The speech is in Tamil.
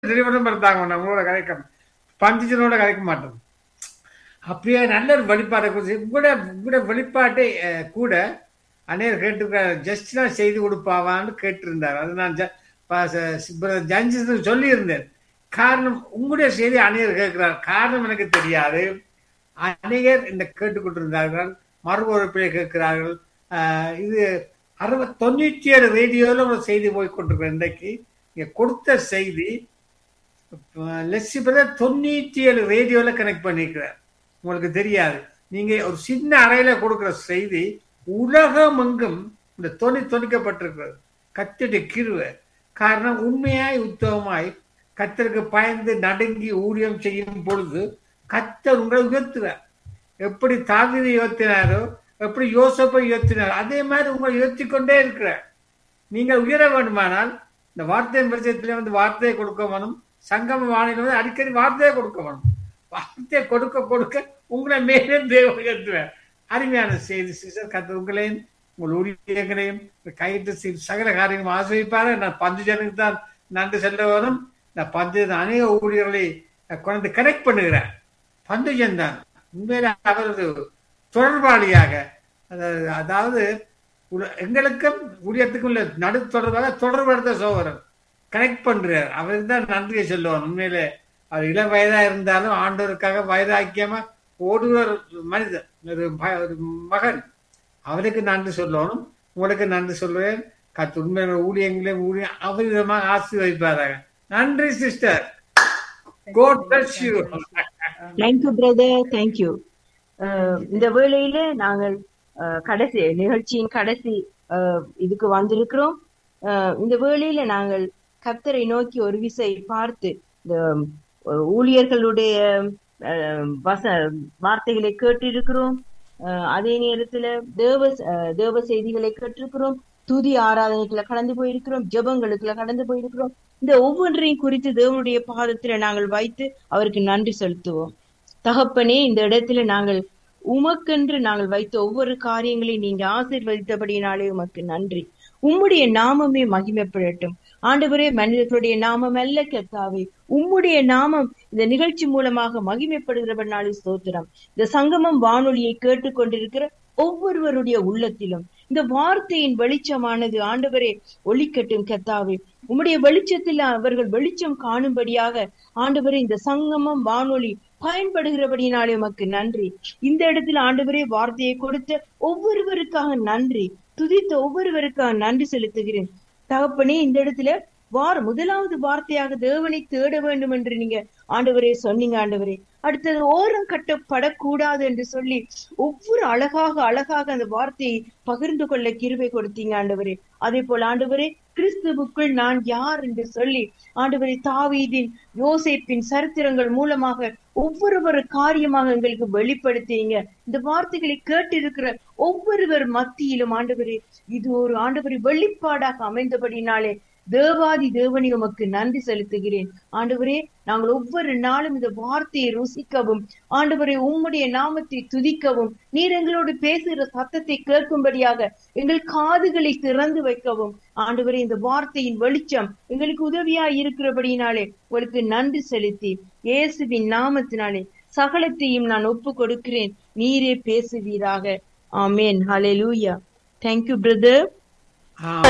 திருமணம் படுத்தாங்க உங்களோட கதைக்க பஞ்சிச்சனோட கதைக்க மாட்டோம் அப்படியே நல்ல ஒரு வெளிப்பாட்டை குறித்து கூட கூட வெளிப்பாட்டை அஹ், கூட அநேகர் கேட்டிருக்காரு ஜஸ்டினா செய்து கொடுப்பாவான்னு கேட்டிருந்தார் அது நான் ஜ- ப- ச- சி- பிரதர் ஜன்சிஸ் சொல்லியிருந்தேன் காரணம் உங்களுடைய செய்தி அநேகர் கேட்கிறார் காரணம் எனக்கு தெரியாது அநேகர் இந்த கேட்டுக்கொண்டிருந்தார்கள் மறுபொறுப்பிலே கேட்கிறார்கள் ஆஹ் இது அறுபத் தொண்ணூற்றி ஏழு ரேடியோவில் ஒரு செய்தி போய் கொண்டிருக்கிறேன் இன்றைக்கு இங்கே கொடுத்த செய்தி லெஸ்ஸி பிரதர் தொண்ணூற்றி ஏழு ரேடியோவில் கனெக்ட் பண்ணியிருக்கிறார் உங்களுக்கு தெரியாது நீங்கள் ஒரு சின்ன அறையில் கொடுக்குற செய்தி உலகம் எங்கும் இந்த தொண்ணி தொணிக்கப்பட்டிருக்கிறது கத்திட்டு கிருவை காரணம் உண்மையாய் உத்தவமாய் கத்தருக்கு பயந்து நடுங்கி ஊழியம் செய்யும் பொழுது கத்தர் உங்களை உயர்த்துறார் எப்படி தாவிதை உயர்த்தினாரோ எப்படி யோசப்பை உயர்த்தினாரோ அதே மாதிரி உங்களை உயர்த்தி கொண்டே இருக்கிறார் நீங்கள் உயர வேண்டுமானால் இந்த வார்த்தையின் பரிசயத்திலே வந்து வார்த்தையை கொடுக்க வேணும் சங்கம வானிலை வந்து அடிக்கடி வார்த்தையை கொடுக்க வேணும் வார்த்தையை கொடுக்க கொடுக்க உங்களை மேலே தேவ உயர்த்துவார் அருமையான செய்தி சிஸ்டர் கத்த உங்களையும் உங்கள் ஊழியங்களையும் கையிட்டு சி- சகல காரியங்களும் ஆசிரிப்பாரு நான் பந்து ஜனக்கு தான் நன்றி செல்ல வரும் நான் பந்து அநேக ஊழியர்களை கொண்டு கனெக்ட் பண்ணுகிறேன் பந்துஜன் தான் உண்மையில அவர் ஒரு தொடர்பாளியாக அதாவது அதாவது உல- எங்களுக்கும் ஊழியத்துக்கும் உள்ள நடு தொடர்பாக தொடர்படுத்த சோதரன் கனெக்ட் பண்றார் அவருக்கு தான் நன்றியை சொல்லுவான் உண்மையிலே அவர் இளம் வயதா இருந்தாலும் ஆண்டவருக்காக வயதாக்கியமா ஓடுவர் மனிதன் ஒரு ப- ஒரு மகன் அவருக்கு நன்றி சொல்லணும் உங்களுக்கு நன்றி சொல்லுவேன் கத்து உண்மையான ஊழியங்களையும் ஊழியம் அபரிதமாக ஆசீர்வதிப்பாராக நன்றி sister god bless you thank you brother thank you இந்த வேளையில நாங்கள் அஹ், கடைசி நிகழ்ச்சியின் கடைசி அஹ், இதுக்கு வந்திருக்கிறோம் அஹ், இந்த வேளையில நாங்கள் கர்த்தரை நோக்கி ஒரு விசை பார்த்து இந்த அஹ், ஊழியர்களுடைய அஹ், வச வார்த்தைகளை கேட்டிருக்கிறோம் அஹ், அதே நேரத்துல தேவ அஹ், தேவ செய்திகளை கேட்டிருக்கிறோம் துதி ஆராதனைக்குள்ள கடந்து போயிருக்கிறோம் ஜெபங்களுக்குள்ள கடந்து போயிருக்கிறோம் இந்த ஒவ்வொன்றையும் குறித்து தேவனுடைய பாதத்துல நாங்கள் வைத்து அவருக்கு நன்றி செலுத்துவோம் தகப்பனே இந்த இடத்துல நாங்கள் உமக்கென்று நாங்கள் வைத்த ஒவ்வொரு காரியங்களையும் நீங்க ஆசீர்வதித்தபடியினாலே உமக்கு நன்றி உம்முடைய நாமமே மகிமைப்படட்டும் ஆண்டவரே மனிதர்களுடைய நாமம் அல்ல கர்த்தாவே உம்முடைய நாமம் இந்த நிகழ்ச்சி மூலமாக மகிமைப்படுகிறபடினாலே ஸ்தோத்திரம் இந்த சங்கமம் வானொலியை கேட்டுக்கொண்டிருக்கிற ஒவ்வொருவருடைய உள்ளத்திலும் இந்த வார்த்தையின் வெளிச்சமானது ஆண்டவரே ஒளிக்கட்டும் கர்த்தாவே உம்முடைய வெளிச்சத்தில் அவர்கள் வெளிச்சம் காணும்படியாக ஆண்டவரே இந்த சங்கமம் வானொலி பயன்படுகிறபடினாலே உமக்கு நன்றி இந்த இடத்துல ஆண்டவரே வார்த்தையை கொடுத்த ஒவ்வொருவருக்காக நன்றி துதித்த ஒவ்வொருவருக்காக நன்றி செலுத்துகிறேன் தகப்பனே இந்த இடத்துல வார் முதலாவது வார்த்தையாக தேவனை தேட வேண்டும் என்று நீங்க ஆண்டவரே சொன்னீங்க ஆண்டவரே அடுத்தது ஓரம் கட்டப்படக்கூடாது என்று சொல்லி ஒவ்வொரு அழகாக அழகாக அந்த வார்த்தையை பகிர்ந்து கொள்ள கிருபை கொடுத்தீங்க ஆண்டவரே அதே போல ஆண்டவரே கிறிஸ்துவுக்குள் நான் யார் என்று சொல்லி ஆண்டவரே தாவீதின் யோசேப்பின் சரித்திரங்கள் மூலமாக ஒவ்வொரு காரியமாக எங்களுக்கு வெளிப்படுத்தீங்க இந்த வார்த்தைகளை கேட்டிருக்கிற ஒவ்வொருவர் மத்தியிலும் ஆண்டவரே இது ஒரு ஆண்டவரை வெளிப்பாடாக அமைந்தபடினாலே தேவாதி தேவனி உமக்கு நன்றி செலுத்துகிறேன் ஆண்டவரே நாங்கள் ஒவ்வொரு நாளும் இந்த வார்த்தையை ருசிக்கவும் ஆண்டவரே உம்முடைய நாமத்தை துதிக்கவும் நீர் எங்களோடு பேசுகிற சத்தத்தை கேட்கும்படியாக எங்கள் காதுகளை திறந்து வைக்கவும் ஆண்டவரே இந்த வார்த்தையின் வெளிச்சம் எங்களுக்கு உதவியா இருக்கிறபடியினாலே உங்களுக்கு நன்றி செலுத்தி இயேசுவின் நாமத்தினாலே சகலத்தையும் நான் ஒப்பு கொடுக்கிறேன் நீரே பேசுவீராக ஆமேன் ஹalleluya thank you brother